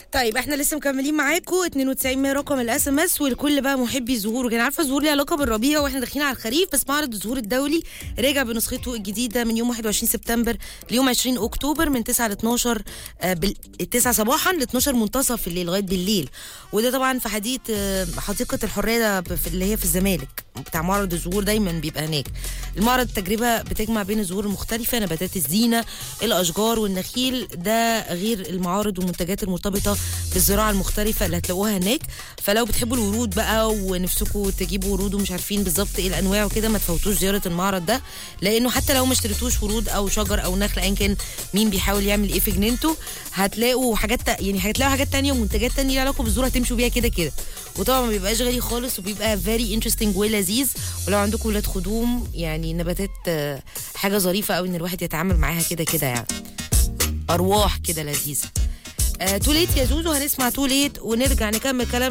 طيب احنا لسه مكملين معاكم 92 100 رقم الاس ام اس والكل بقى محبي الزهور وكان عارفه الزهور ليها علاقه بالربيع واحنا داخلين على الخريف بس معرض الزهور الدولي رجع بنسخته الجديده من يوم 21 سبتمبر ليوم 20 اكتوبر من 9 ل 12 آه، بال 9 صباحا ل 12 منتصف الليل لغايه بالليل وده طبعا في حديقه آه، حديقه الحريه ده في- اللي هي في الزمالك بتاع معرض الزهور دايما بيبقى هناك المعرض تجربه بتجمع بين الزهور المختلفه نباتات الزينه الاشجار والنخيل ده غير المعارض والمنتجات المرتبطه بالزراعه المختلفه اللي هتلاقوها هناك فلو بتحبوا الورود بقى ونفسكم تجيبوا ورود ومش عارفين بالظبط ايه الانواع وكده ما تفوتوش زياره المعرض ده لانه حتى لو ما اشتريتوش ورود او شجر او نخل ايا كان مين بيحاول يعمل ايه في جنينته هتلاقوا حاجات تا- يعني هتلاقوا حاجات تانية ومنتجات تانية ليها علاقه بالزراعه هتمشوا بيها كده كده وطبعا ما بيبقاش غالي خالص وبيبقى فيري انترستنج ولذيذ ولو عندكم ولاد خدوم يعني نباتات آه، حاجه ظريفه قوي ان الواحد يتعامل معاها كده كده يعني ارواح كده لذيذه آه توليت يا زوزو هنسمع توليت ونرجع نكمل كلام